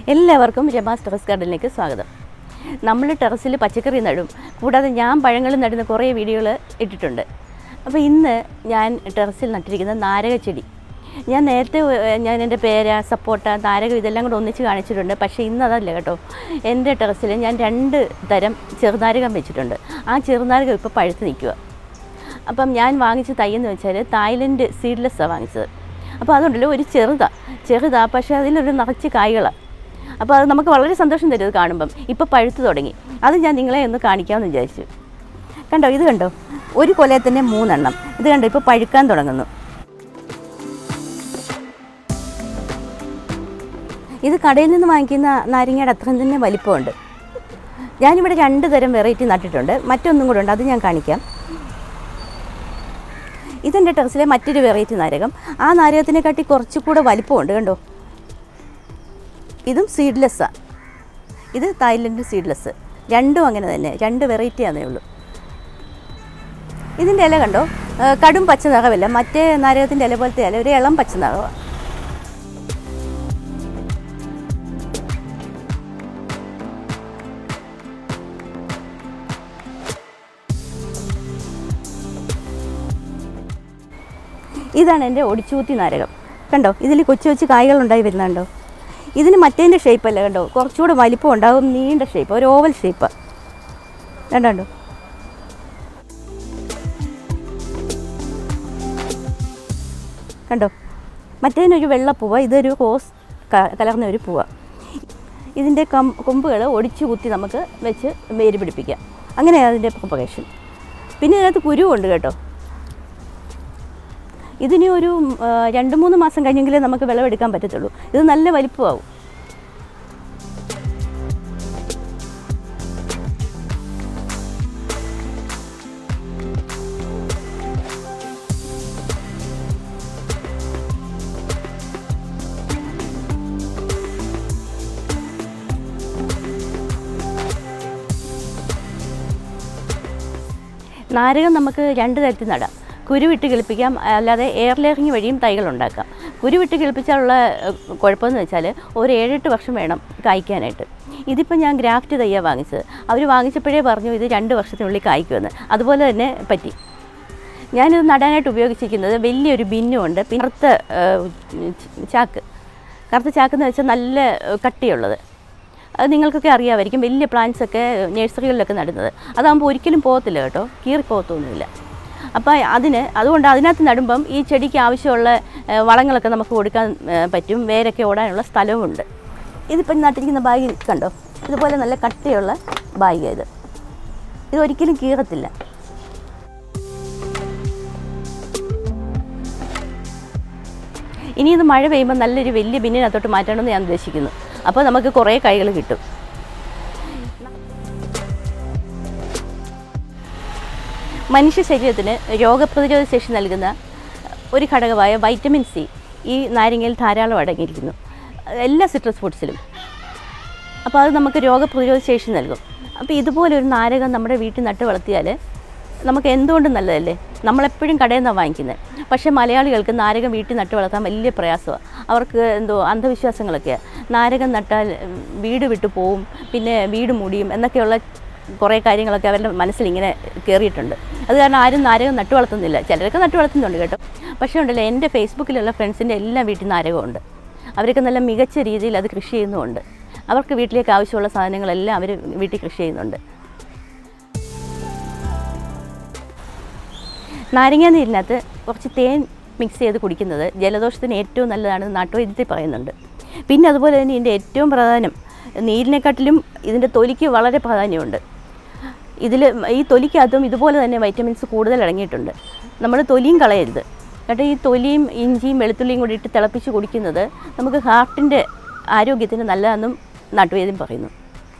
എല്ലാവർക്കും രമാസ് ടെറസ് ഗാർഡനിലേക്ക് സ്വാഗതം നമ്മൾ ടെറസിൽ പച്ചക്കറി നടും കൂടാതെ ഞാൻ പഴങ്ങൾ നടുന്ന കുറേ വീഡിയോകൾ ഇട്ടിട്ടുണ്ട് അപ്പോൾ ഇന്ന് ഞാൻ ടെറസിൽ നട്ടിരിക്കുന്ന നാരകച്ചെടി ഞാൻ നേരത്തെ ഏഹ്, ഞാൻ എൻ്റെ പേര സപ്പോട്ട നാരകം ഇതെല്ലാം കൂടെ ഒന്നിച്ച് കാണിച്ചിട്ടുണ്ട് പക്ഷേ ഇന്ന് അതല്ല കേട്ടോ എൻ്റെ ടെറസിൽ ഞാൻ രണ്ട് തരം ചെറുനാരകം വെച്ചിട്ടുണ്ട് ആ ചെറുനാരകം ഇപ്പോൾ പഴുത്ത് നിൽക്കുക അപ്പം ഞാൻ വാങ്ങിച്ച തൈ എന്ന് വെച്ചാൽ തായ്ലൻഡ് സീഡ്ലെസ്സാണ് വാങ്ങിച്ചത് അപ്പോൾ അതുണ്ടല്ലോ ഒരു ചെറുതാ ചെറുതാ പക്ഷേ അതിലൊരു നിറച്ച് കായ്കളാണ് അപ്പോൾ അത് നമുക്ക് വളരെ സന്തോഷം തരും ഇത് കാണുമ്പം ഇപ്പോൾ പഴുത്ത് തുടങ്ങി അത് ഞാൻ നിങ്ങളെ ഒന്ന് കാണിക്കാമെന്ന് വിചാരിച്ചു കണ്ടോ ഇത് കണ്ടോ ഒരു കൊലയിൽ തന്നെ മൂന്നെണ്ണം ഇത് കണ്ടോ ഇപ്പോൾ പഴുക്കാൻ തുടങ്ങുന്നു ഇത് കടയിൽ നിന്ന് വാങ്ങിക്കുന്ന നാരങ്ങയുടെ അത്രയും തന്നെ വലിപ്പമുണ്ട് ഞാനിവിടെ രണ്ട് തരം വെറൈറ്റി നട്ടിട്ടുണ്ട് മറ്റൊന്നും കൂടെ ഉണ്ട് അത് ഞാൻ കാണിക്കാം ഇതെൻ്റെ ടെറസിലെ മറ്റൊരു വെറൈറ്റി നാരകം ആ നാരകത്തിനെക്കാട്ടി കുറച്ചുകൂടെ വലിപ്പമുണ്ട് കണ്ടോ ഇതും സീഡ്ലെസ്സാണ് ഇത് തായ്ലൻഡ് സീഡ്ലെസ് രണ്ടും അങ്ങനെ തന്നെ രണ്ട് വെറൈറ്റി ആണേ ഉള്ളൂ ഇതിൻ്റെ ഇല കണ്ടോ ആ, കടും പച്ച നിറമല്ല മറ്റേ നാരകത്തിൻ്റെ ഇല പോലത്തെ ഇല ഒരു ഇളം പച്ച നിറമാണ് ഇതാണ് എൻ്റെ ഒടിച്ചൂത്തി നാരകം കണ്ടോ ഇതിൽ കൊച്ചു കൊച്ചു കായ്കൾ ഉണ്ടായി വരുന്നുണ്ടോ ഇതിന് മറ്റേൻ്റെ ഷേപ്പല്ല കണ്ടോ കുറച്ചുകൂടെ വലിപ്പം ഉണ്ടാകും നീണ്ട ഷേപ്പ് ഒരു ഓവൽ ഷേപ്പ് കണ്ടോ കണ്ടോ മറ്റേതിനൊരു വെള്ളപ്പൂവ ഇതൊരു റോസ് ക- കലർന്ന ഒരു പൂവ ഇതിൻ്റെ കം കൊമ്പുകൾ ഒടിച്ചു കുത്തി നമുക്ക് വെച്ച് വേര് പിടിപ്പിക്കാം അങ്ങനെയാണ് അതിൻ്റെ പ്രൊപ്പഗേഷൻ പിന്നെ ഇതിനകത്ത് കുരുവുണ്ട് കേട്ടോ ഇതിന് ഒരു ആ, രണ്ട് മൂന്ന് മാസം കഴിഞ്ഞെങ്കിലേ നമുക്ക് വിളവെടുക്കാൻ പറ്റത്തുള്ളൂ ഇത് നല്ല വലിപ്പമാവും നാരകം നമുക്ക് രണ്ട് തരത്തിൽ നടാം കുരുവിട്ട് കിളിപ്പിക്കാം അല്ലാതെ എയർ ലെയറിങ് വഴിയും തൈകൾ ഉണ്ടാക്കാം കുരുവിട്ട് കിളിപ്പിച്ചാലുള്ള ഏഹ്, കുഴപ്പമെന്ന് വെച്ചാൽ ഒരു ഏഴെട്ട് വർഷം വേണം കായ്ക്കാനായിട്ട് ഇതിപ്പോൾ ഞാൻ ഗ്രാഫ്റ്റ് തയ്യാണ് വാങ്ങിച്ചത് അവർ വാങ്ങിച്ചപ്പോഴേ പറഞ്ഞു ഇത് രണ്ട് വർഷത്തിനുള്ളിൽ കായ്ക്കുമെന്ന് അതുപോലെ തന്നെ പറ്റി ഞാനിത് നടാനായിട്ട് ഉപയോഗിച്ചിരിക്കുന്നത് വലിയൊരു ബിന്നുണ്ട് പിന്നെ കറുത്ത ഏഹ്, ചാക്ക് കറുത്ത ചാക്ക് എന്ന് വെച്ചാൽ നല്ല ഏഹ്, കട്ടിയുള്ളത് അത് നിങ്ങൾക്കൊക്കെ അറിയാമായിരിക്കും വലിയ പ്ലാന്റ്സ് ഒക്കെ നഴ്സറികളിലൊക്കെ നടുന്നത് അതാകുമ്പോൾ ഒരിക്കലും പോകത്തില്ല കേട്ടോ കീറിപ്പോകത്തൊന്നുമില്ല അപ്പോൾ അതിന് അതുകൊണ്ട് അതിനകത്ത് നടുമ്പം ഈ ചെടിക്ക് ആവശ്യമുള്ള ഏഹ്, വളങ്ങളൊക്കെ നമുക്ക് കൊടുക്കാൻ ഏഹ്, പറ്റും വേരൊക്കെ ഓടാനുള്ള സ്ഥലവുമുണ്ട് ഇതിപ്പം നട്ടിരിക്കുന്ന ബാഗ് കണ്ടോ ഇതുപോലെ നല്ല കട്ടിയുള്ള ബാഗ് ഇത് ഇത് ഒരിക്കലും കീറത്തില്ല ഇനി ഇത് മഴ പെയ്യുമ്പോൾ നല്ലൊരു വലിയ ബിന്നിനകത്തോട്ട് മാറ്റണമെന്ന് ഞാൻ ഉദ്ദേശിക്കുന്നു അപ്പോൾ നമുക്ക് കുറേ കൈകൾ കിട്ടും മനുഷ്യ ശരീരത്തിന് രോഗപ്രതിരോധ ശേഷി നൽകുന്ന ഒരു ഘടകമായ വൈറ്റമിൻ സി ഈ നാരങ്ങയിൽ ധാരാളം അടങ്ങിയിരിക്കുന്നു എല്ലാ സിട്രസ് ഫുഡ്സിലും അപ്പോൾ അത് നമുക്ക് രോഗപ്രതിരോധ ശേഷി നൽകും അപ്പോൾ ഇതുപോലെ ഒരു നാരകം നമ്മുടെ വീട്ടിൽ നട്ട് വളർത്തിയാൽ നമുക്ക് എന്തുകൊണ്ടും നല്ലതല്ലേ നമ്മളെപ്പോഴും കടയിൽ നിന്നാണ് വാങ്ങിക്കുന്നത് പക്ഷേ മലയാളികൾക്ക് നാരകം വീട്ടിൽ നട്ട് വളർത്താൻ വലിയ പ്രയാസമാണ് അവർക്ക് എന്തോ അന്ധവിശ്വാസങ്ങളൊക്കെയാണ് നാരകം നട്ടാൽ ഉം, വീട് വിട്ടു പോവും പിന്നെ വീട് മുടിയും എന്നൊക്കെയുള്ള കുറേ കാര്യങ്ങളൊക്കെ അവരുടെ മനസ്സിൽ ഇങ്ങനെ കയറിയിട്ടുണ്ട് അത് കാരണം ആരും നാരകം നട്ടു വളർത്തുന്നില്ല ചിലരൊക്കെ നട്ടു വളർത്തുന്നുണ്ട് കേട്ടോ പക്ഷേ ഉണ്ടല്ലോ എൻ്റെ ഫേസ്ബുക്കിലുള്ള ഫ്രണ്ട്സിൻ്റെ എല്ലാം വീട്ടിൽ നാരകമുണ്ട് അവരൊക്കെ നല്ല മികച്ച രീതിയിൽ അത് കൃഷി ചെയ്യുന്നുമുണ്ട് അവർക്ക് വീട്ടിലേക്ക് ആവശ്യമുള്ള സാധനങ്ങളെല്ലാം അവർ വീട്ടിൽ കൃഷി ചെയ്യുന്നുണ്ട് നാരങ്ങ നീരിനകത്ത് കുറച്ച് തേൻ മിക്സ് ചെയ്ത് കുടിക്കുന്നത് ജലദോഷത്തിന് ഏറ്റവും നല്ലതാണെന്ന് നാട്ടുവൈദ്യത്തിൽ പറയുന്നുണ്ട് പിന്നെ അതുപോലെ തന്നെ ഇതിൻ്റെ ഏറ്റവും പ്രധാനം നീരിനെക്കാട്ടിലും ഇതിൻ്റെ തൊലിക്ക് വളരെ പ്രാധാന്യമുണ്ട് ഇതിൽ ഈ തൊലിക്കകത്തും ഇതുപോലെ തന്നെ വൈറ്റമിൻസ് കൂടുതൽ അടങ്ങിയിട്ടുണ്ട് നമ്മൾ തൊലിയും കളയരുത് കേട്ടോ ഈ തൊലിയും ഇഞ്ചിയും വെളുത്തുള്ളിയും കൂടി ഇട്ട് തിളപ്പിച്ച് കുടിക്കുന്നത് നമുക്ക് ഹാർട്ടിൻ്റെ ആരോഗ്യത്തിന് നല്ലതെന്നും നാട്ടുവൈദ്യം പറയുന്നു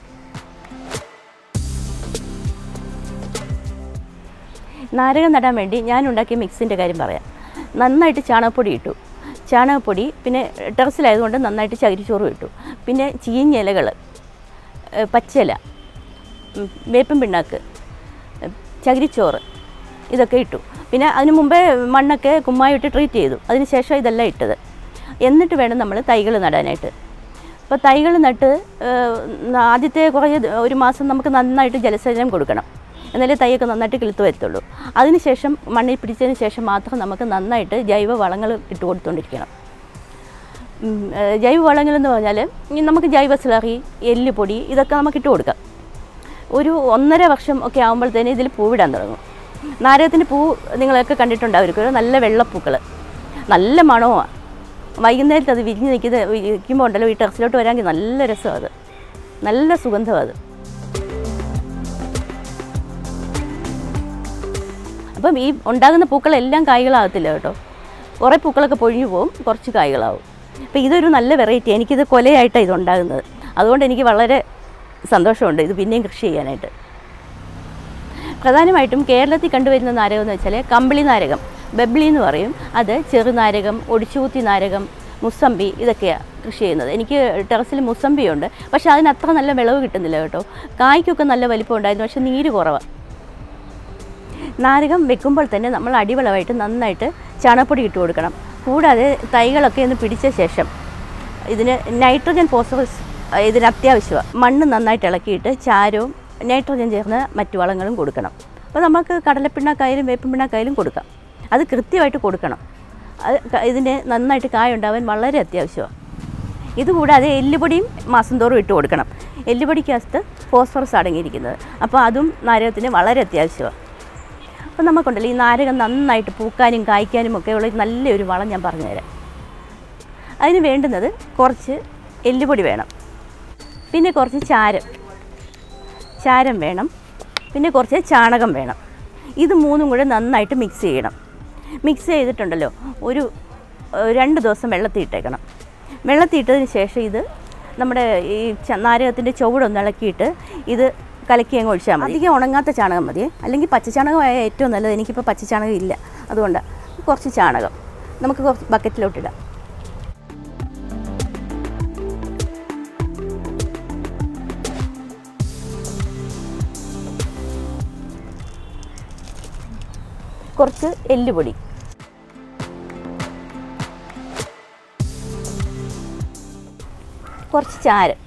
നാരകം നടാൻ വേണ്ടി ഞാൻ ഉണ്ടാക്കിയ മിക്സിൻ്റെ കാര്യം പറയാം നന്നായിട്ട് ചാണകപ്പൊടി ഇട്ടു ചാണകപ്പൊടി പിന്നെ ടെറസിലായതുകൊണ്ട് നന്നായിട്ട് ചകിരിച്ചോറും ഇട്ടു പിന്നെ ചീഞ്ഞ ഇലകൾ പച്ചില ഉം, വേപ്പിൻ പിണ്ണാക്ക് ഉം, ചകിരിച്ചോറ് ഇതൊക്കെ ഇട്ടു പിന്നെ അതിന് മുമ്പേ മണ്ണൊക്കെ കുമ്മായിട്ട് ട്രീറ്റ് ചെയ്തു അതിന് ശേഷം ഇതെല്ലാം ഇട്ടത് എന്നിട്ട് വേണം നമ്മൾ തൈകൾ നടാനായിട്ട് അപ്പോൾ തൈകൾ നട്ട് ഏഹ്, ആദ്യത്തെ കുറേ ദ- ഒരു മാസം നമുക്ക് നന്നായിട്ട് ജലസേചനം കൊടുക്കണം എന്നാലേ തൈയൊക്കെ നന്നായിട്ട് കിളുത്ത് വരത്തുള്ളൂ അതിനുശേഷം മണ്ണിൽ പിടിച്ചതിന് ശേഷം മാത്രം നമുക്ക് നന്നായിട്ട് ജൈവ വളങ്ങൾ ഇട്ട് കൊടുത്തുകൊണ്ടിരിക്കണം ഉം, ഏഹ്, ജൈവ വളങ്ങൾ എന്ന് പറഞ്ഞാൽ ഈ നമുക്ക് ജൈവ സ്ലറി എല്ലുപൊടി ഇതൊക്കെ നമുക്ക് ഇട്ട് കൊടുക്കാം ഒരു ഒന്നര വർഷം ഒക്കെ ആകുമ്പോഴത്തേന് ഇതിൽ പൂവിടാൻ തുടങ്ങും നാരകത്തിൻ്റെ പൂ നിങ്ങളൊക്കെ കണ്ടിട്ടുണ്ടായിരിക്കും ഒരു നല്ല വെള്ളപ്പൂക്കൾ നല്ല മണവുമാണ് വൈകുന്നേരത്ത് അത് വിരിഞ്ഞ് നിൽക്കുന്നത് വിരിക്കുമ്പോൾ ഉണ്ടല്ലോ ഈ ടെറസിലോട്ട് വരാമെങ്കിൽ നല്ല രസമാണ് അത് നല്ല സുഗന്ധമാണ് അത് അപ്പം ഈ ഉണ്ടാകുന്ന പൂക്കളെല്ലാം കായ്കളാകത്തില്ല കേട്ടോ കുറേ പൂക്കളൊക്കെ പൊഴിഞ്ഞു പോകും കുറച്ച് കായ്കളാവും അപ്പോൾ ഇതൊരു നല്ല വെറൈറ്റി എനിക്കിത് കൊലയായിട്ടാണ് ഇത് ഉണ്ടാകുന്നത് അതുകൊണ്ട് എനിക്ക് വളരെ സന്തോഷമുണ്ട് ഇത് പിന്നെയും കൃഷി ചെയ്യാനായിട്ട് പ്രധാനമായിട്ടും കേരളത്തിൽ കണ്ടുവരുന്ന നാരകം എന്ന് വെച്ചാൽ കമ്പിളി നാരകം ബബ്ലി എന്ന് പറയും അത് ചെറുനാരകം ഒടിച്ചുകൂത്തി നാരകം മുസമ്പി ഇതൊക്കെയാണ് കൃഷി ചെയ്യുന്നത് എനിക്ക് ടെറസിൽ മുസമ്പിയുണ്ട് പക്ഷേ അതിന് അത്ര നല്ല വിളവ് കിട്ടുന്നില്ല കേട്ടോ കായ്ക്കൊക്കെ നല്ല വലിപ്പം ഉണ്ടായിരുന്നു പക്ഷേ നീര് കുറവാണ് നാരകം വെക്കുമ്പോൾ തന്നെ നമ്മൾ അടിവളമായിട്ട് നന്നായിട്ട് ചാണകപ്പൊടി ഇട്ട് കൊടുക്കണം കൂടാതെ തൈകളൊക്കെ ഒന്ന് പിടിച്ച ശേഷം ഇതിന് നൈട്രജൻ ഫോസ്ഫറസ് ഇതിന് അത്യാവശ്യമാണ് മണ്ണ് നന്നായിട്ട് ഇളക്കിയിട്ട് ചാരവും നൈട്രജൻ ചേർന്ന മറ്റു വളങ്ങളും കൊടുക്കണം അപ്പോൾ നമുക്ക് കടലപ്പിണ്ണാക്കായാലും വേപ്പിൻ പിണ്ണാക്കായാലും കൊടുക്കാം അത് കൃത്യമായിട്ട് കൊടുക്കണം അത് ക- ഇതിന് നന്നായിട്ട് കായ ഉണ്ടാവാൻ വളരെ അത്യാവശ്യമാണ് ഇതുകൂടാതെ എല്ലുപൊടിയും മാസം തോറും ഇട്ട് കൊടുക്കണം എല്ലുപൊടിക്കകത്ത് ഫോസ്ഫറസ് അടങ്ങിയിരിക്കുന്നത് അപ്പോൾ അതും നാരകത്തിന് വളരെ അത്യാവശ്യമാണ് അപ്പോൾ നമുക്കുണ്ടല്ലോ ഈ നാരകം നന്നായിട്ട് പൂക്കാനും കായ്ക്കാനും ഒക്കെ ഉള്ള നല്ലൊരു വളം ഞാൻ പറഞ്ഞുതരാം അതിന് വേണ്ടുന്നത് കുറച്ച് എല്ലുപൊടി വേണം പിന്നെ കുറച്ച് ചാരം ചാരം വേണം പിന്നെ കുറച്ച് ചാണകം വേണം ഇത് മൂന്നും കൂടെ നന്നായിട്ട് മിക്സ് ചെയ്യണം മിക്സ് ചെയ്തിട്ടുണ്ടല്ലോ ഒരു ഏഹ്, രണ്ട് ദിവസം വെള്ളത്തിൽ ഇട്ടേക്കണം വെള്ളത്തിൽ ഇട്ടതിന് ശേഷം ഇത് നമ്മുടെ ഈ ച- നാരകത്തിൻ്റെ ചുവടൊന്ന് ഇളക്കിയിട്ട് ഇത് കലക്കി അങ്ങ് ഒഴിച്ചാൽ മതി അധികം ഉണങ്ങാത്ത ചാണകം മതി അല്ലെങ്കിൽ പച്ചച്ചാണകമായ ഏറ്റവും നല്ലത് എനിക്കിപ്പോൾ പച്ചച്ചാണകം ഇല്ല അതുകൊണ്ടാണ് കുറച്ച് ചാണകം നമുക്ക് കുറച്ച് ബക്കറ്റിലോട്ടിടാം കുറച്ച് എല്ലുപൊടി കുറച്ച് ചാരം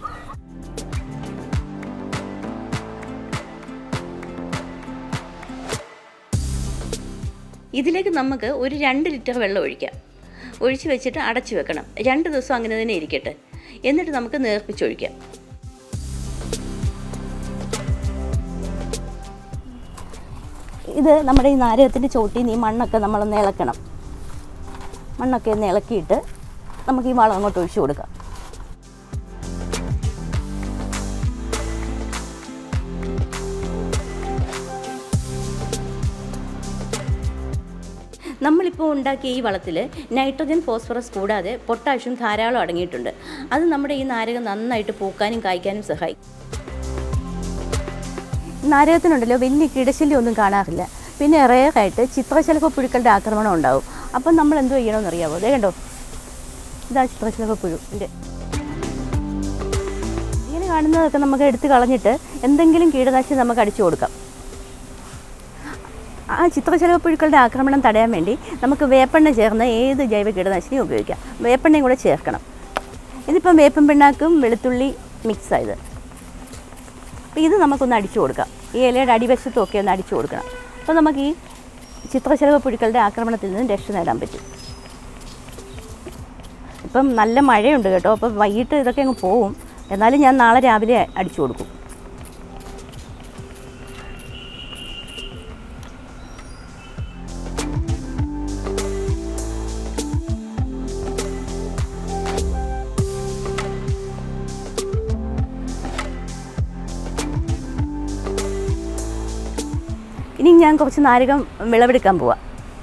ഇതിലേക്ക് നമുക്ക് ഒരു രണ്ട് ലിറ്റർ വെള്ളം ഒഴിക്കാം ഒഴിച്ച് വെച്ചിട്ട് അടച്ചു വെക്കണം രണ്ട് ദിവസം അങ്ങനെ തന്നെ ഇരിക്കട്ടെ എന്നിട്ട് നമുക്ക് നേർപ്പിച്ചൊഴിക്കാം ഇത് നമ്മുടെ ഈ നാരകത്തിൻ്റെ ചോട്ടിൽ നിന്ന് ഈ മണ്ണൊക്കെ നമ്മളൊന്ന് ഇളക്കണം മണ്ണൊക്കെ ഒന്ന് ഇളക്കിയിട്ട് നമുക്ക് ഈ വളം അങ്ങോട്ട് ഒഴിച്ചു കൊടുക്കാം നമ്മളിപ്പോൾ ഉണ്ടാക്കിയ ഈ വളത്തിൽ നൈട്രജൻ ഫോസ്ഫറസ് കൂടാതെ പൊട്ടാഷ്യം ധാരാളം അടങ്ങിയിട്ടുണ്ട് അത് നമ്മുടെ ഈ നാരകം നന്നായിട്ട് പൂക്കാനും കായ്ക്കാനും സഹായിക്കും നാരകത്തിനുണ്ടല്ലോ വലിയ കിടശല്യം ഒന്നും കാണാറില്ല പിന്നെ റേറായിട്ട് ചിത്രശലഭ പുഴുക്കളുടെ ആക്രമണം ഉണ്ടാവും അപ്പം നമ്മൾ എന്ത് ചെയ്യണമെന്ന് അറിയാമോ അതേ കണ്ടോ ഇതാ ചിത്രശലഭ പുഴു ഇതിൻ്റെ ഇങ്ങനെ കാണുന്നതൊക്കെ നമുക്ക് എടുത്ത് കളഞ്ഞിട്ട് എന്തെങ്കിലും കീടനാശിനി നമുക്ക് അടിച്ചു കൊടുക്കാം ആ ചിത്രശലഭ പുഴുക്കളുടെ ആക്രമണം തടയാൻ വേണ്ടി നമുക്ക് വേപ്പെണ്ണ ചേർന്ന ഏത് ജൈവ കീടനാശിനിയും ഉപയോഗിക്കാം വേപ്പെണ്ണയും കൂടെ ചേർക്കണം ഇതിപ്പം വേപ്പൻ പിണ്ണാക്കും വെളുത്തുള്ളി മിക്സ് ആയത് അപ്പോൾ ഇത് നമുക്കൊന്ന് അടിച്ചു കൊടുക്കാം ഈ ഇലയുടെ അടിവശത്തും ഒക്കെ ഒന്ന് അടിച്ചു കൊടുക്കണം അപ്പോൾ നമുക്ക് ഈ ചിത്രശലഭ പുഴുക്കളുടെ ആക്രമണത്തിൽ നിന്ന് രക്ഷ നേടാൻ പറ്റും ഇപ്പം നല്ല മഴയുണ്ട് കേട്ടോ അപ്പോൾ വൈകിട്ട് ഇതൊക്കെ അങ്ങ് പോവും എന്നാലും ഞാൻ നാളെ രാവിലെ അടിച്ചു കൊടുക്കും ഇനി ഞാൻ കുറച്ച് നാരകം വിളവെടുക്കാൻ പോവാം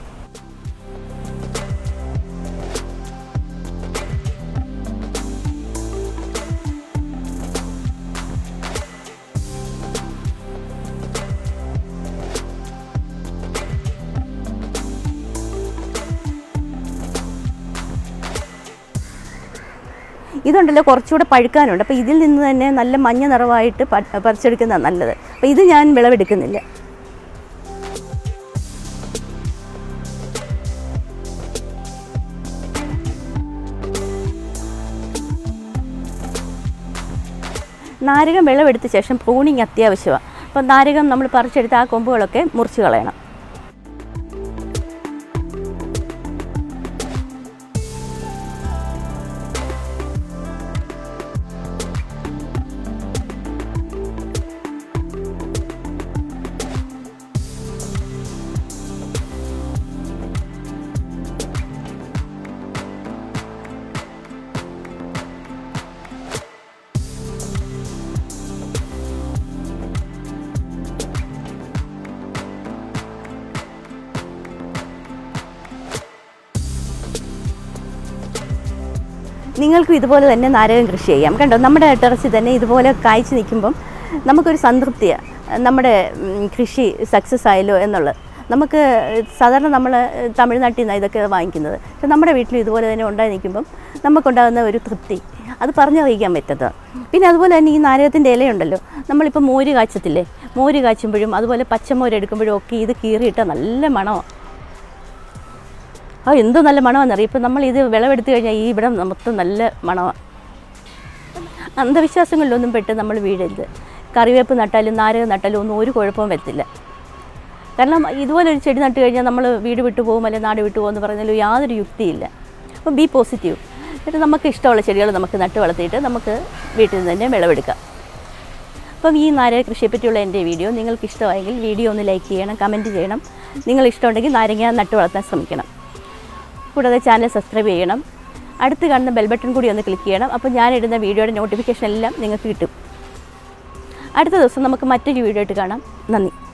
ഇതുണ്ടല്ലോ കുറച്ചുകൂടെ പഴുക്കാനുണ്ട് അപ്പോൾ ഇതിൽ നിന്ന് തന്നെ നല്ല മഞ്ഞ നിറവായിട്ട് പ- പറിച്ചെടുക്കുന്നതാണ് നല്ലത് അപ്പോൾ ഇത് ഞാൻ വിളവെടുക്കുന്നില്ല നാരകം വിളവെടുത്ത ശേഷം പ്രൂണിങ് അത്യാവശ്യമാണ് അപ്പോൾ നാരകം നമ്മൾ പറിച്ചെടുത്ത് ആ കൊമ്പുകളൊക്കെ മുറിച്ച് കളയണം നിങ്ങൾക്കും ഇതുപോലെ തന്നെ നാരകം കൃഷി ചെയ്യാം കണ്ടോ നമ്മുടെ ടെറസിൽ തന്നെ ഇതുപോലെ കായ്ച്ചു നിൽക്കുമ്പം നമുക്കൊരു സംതൃപ്തിയാണ് നമ്മുടെ ഉം, കൃഷി സക്സസ് ആയല്ലോ എന്നുള്ളത് നമുക്ക് സാധാരണ നമ്മൾ തമിഴ്നാട്ടിൽ നിന്നാണ് ഇതൊക്കെ വാങ്ങിക്കുന്നത് പക്ഷെ നമ്മുടെ വീട്ടിൽ ഇതുപോലെ തന്നെ ഉണ്ടായി നിൽക്കുമ്പം നമുക്കുണ്ടാകുന്ന ഒരു തൃപ്തി അത് പറഞ്ഞറിയിക്കാൻ പറ്റത്തത് പിന്നെ അതുപോലെ തന്നെ ഈ നാരകത്തിൻ്റെ ഇലയുണ്ടല്ലോ നമ്മളിപ്പോൾ മോര് കാച്ചത്തില്ലേ മോര് കാച്ചുമ്പോഴും അതുപോലെ പച്ചമോര് എടുക്കുമ്പോഴും ഒക്കെ ഇത് കീറിയിട്ട നല്ല മണമാണ് ആ എന്തോ നല്ല മണമാണെന്നറിയാം ഇപ്പം നമ്മൾ ഇത് വിളവെടുത്ത് കഴിഞ്ഞാൽ ഈ ഇവിടെ മൊത്തം നല്ല മണമാണ് അന്ധവിശ്വാസങ്ങളിലൊന്നും പെട്ട് നമ്മൾ വീഴരുത് കറിവേപ്പ് നട്ടാലും നാരകം നട്ടാലും ഒന്നും ഒരു കുഴപ്പവും വരത്തില്ല കാരണം ഇതുപോലെ ഒരു ചെടി നട്ട് കഴിഞ്ഞാൽ നമ്മൾ വീട് വിട്ടു പോകും അല്ലെങ്കിൽ നാട് വിട്ടു പോകുമെന്ന് പറഞ്ഞാലും യാതൊരു യുക്തിയില്ല അപ്പം ബി പോസിറ്റീവ് എന്നിട്ട് നമുക്ക് ഇഷ്ടമുള്ള ചെടികൾ നമുക്ക് നട്ട് വളർത്തിയിട്ട് നമുക്ക് വീട്ടിൽ നിന്ന് തന്നെ വിളവെടുക്കാം അപ്പം ഈ നാരക കൃഷിയെ പറ്റിയുള്ള എൻ്റെ വീഡിയോ നിങ്ങൾക്ക് ഇഷ്ടമായെങ്കിൽ വീഡിയോ ഒന്ന് ലൈക്ക് ചെയ്യണം കമൻറ്റ് ചെയ്യണം നിങ്ങൾ ഇഷ്ടമുണ്ടെങ്കിൽ നാരങ്ങ നട്ട് വളർത്താൻ ശ്രമിക്കണം കൂടാതെ ചാനൽ സബ്സ്ക്രൈബ് ചെയ്യണം അടുത്ത് കാണുന്ന ബെൽ ബട്ടൺ കൂടി ഒന്ന് ക്ലിക്ക് ചെയ്യണം അപ്പോൾ ഞാനിടുന്ന വീഡിയോയുടെ നോട്ടിഫിക്കേഷൻ എല്ലാം നിങ്ങൾക്ക് കിട്ടും അടുത്ത ദിവസം നമുക്ക് മറ്റൊരു വീഡിയോ ആയിട്ട് കാണാം നന്ദി